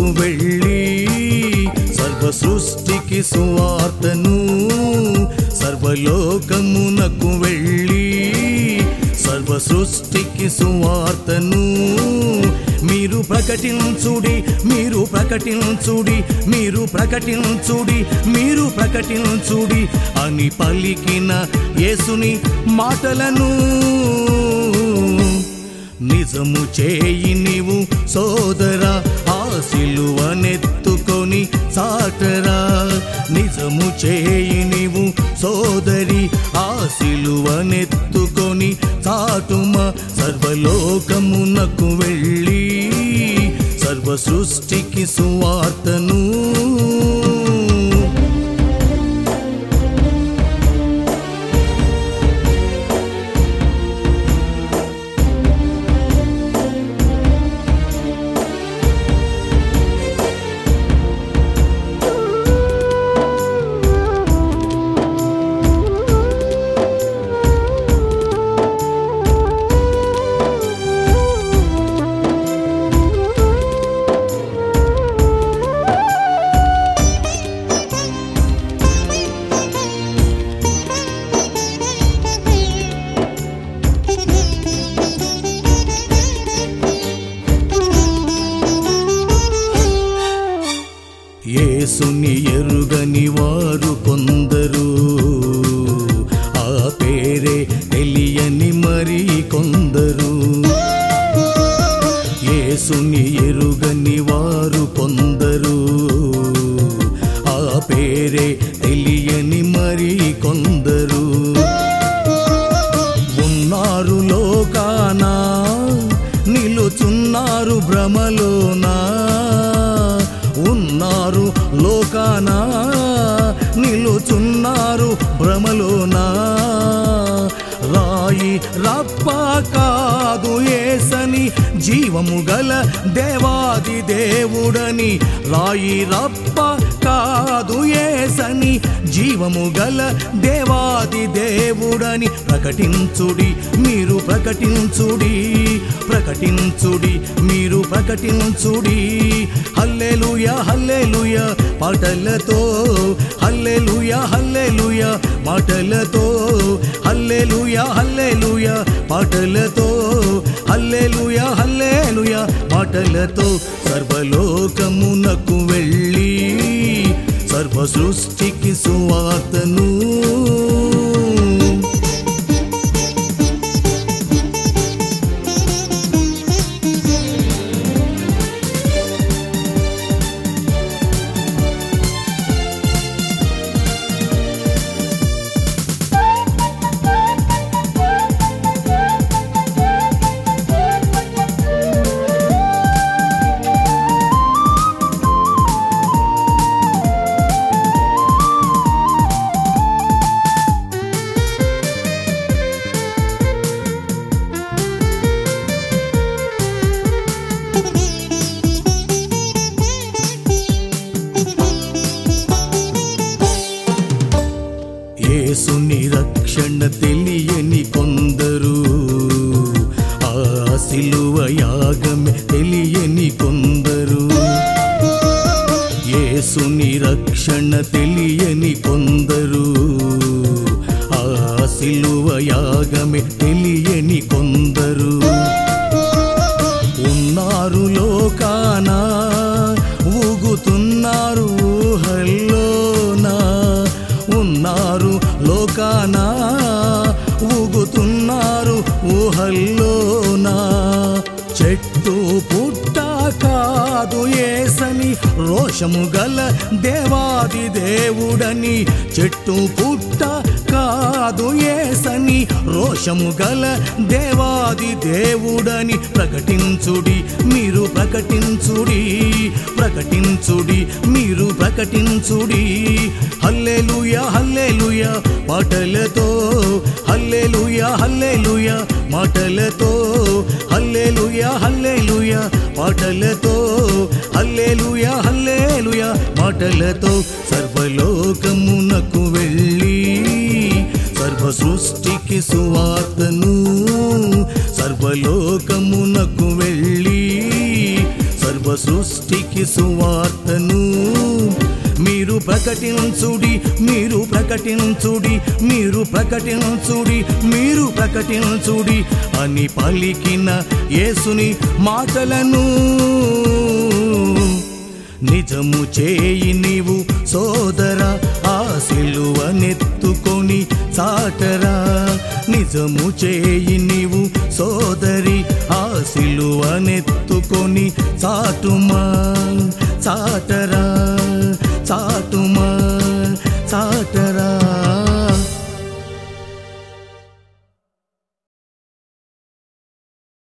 వెళ్ళి సర్వ సృష్టికి సువార్తను సర్వలోకమునకు వెళ్ళి సర్వ సృష్టికి సువార్తను మీరు ప్రకటించుడి మీరు ప్రకటించుడి మీరు ప్రకటించుడి మీరు ప్రకటించుడి అని పలికిన యేసుని మాటలను నిజము చేయి నీవు సోదరా ఆ సిలువనెత్తుకొని సాటరా నిజము చేయి నీవు సోదరి ఆ సిలువనెత్తుకొని చాటుమ సర్వలోకమునకు వెళ్ళి సర్వ సృష్టికి సువార్తను యేసుని ఎరుగని వారు కొందరు ఆ పేరే తెలియని మరి కొందరు యేసుని ఎరుగని వారు కొందరు ఆ పేరే తెలియని మరి కొందరు ఉన్నారు లోకానా నిలుచున్నారు భ్రమలోనా ఉన్నారు లోకానా నిలుచున్నారు భ్రమలోనా రాయి రప్ప కాదు ఏసని జీవము గల దేవాది దేవుడని రాయి రప్ప కాదు ఏసని జీవము గల దేవాది దేవుడని ప్రకటించుడి మీరు ప్రకటించుడి ప్రకటించుడి మీరు ప్రకటించుడి హల్లెలూయ హల్లెలూయ పాటలతో హల్లెలూయ హల్లెలూయ మాటలతో హల్లెలూయ హల్లెలూయ పాటలతో హల్లెలూయ హల్లెలూయ మాటలతో సర్వలోకమునకు వెళ్ళి సర్వ సృష్టికి సువార్తను యేసుని రక్షణ తెలియని కొందరు ఆ సిలువ యాగమే తెలియని కొందరు యేసుని రక్షణ తెలియని కొందరు ఆ సిలువ యాగమే తెలియని కొందరు ఉన్నారు లోకానా ఊగుతున్నారు ఊహల్లోనా ఉన్నారు లోకానా ఊగుతున్నారు ఊహల్లోనా చెట్టు పుట్ట కాదు ఏసని రోషము గల దేవాది దేవుడని చెట్టు పుట్ట కాదు ఏసని రోషము గల దేవాది దేవుడని ప్రకటించుడి మీరు ప్రకటించుడి ప్రకటించుడి మీరు ప్రకటించుడి హల్లెలూయ హల్లెలూయ పాటలతో హల్లెలూయ హల్లెలూయ మాటలతో హల్లెలూయ హల్లెలూయ పాటలతో హల్లెలూయ హల్లెలూయ మాటలతో సర్వలోకమునకు వెళ్ళి సర్వ సృష్టికి సువార్తను సర్వలోకమునకు వెళ్ళి సర్వ సర్వ సృష్టికి సువార్తను మీరు ప్రకటించుడి మీరు ప్రకటించుడి మీరు ప్రకటించుడి మీరు ప్రకటించుడి అని పలికిన యేసుని మాటలను నిజము చేయి నీవు సోదర ఆ సిలువనెత్తుకొని చాటరా నిజము చేయి నీవు సోదరి ఆ సిలువనెత్తుకొని చాటుమా చాటరా చాటుమా చాటరా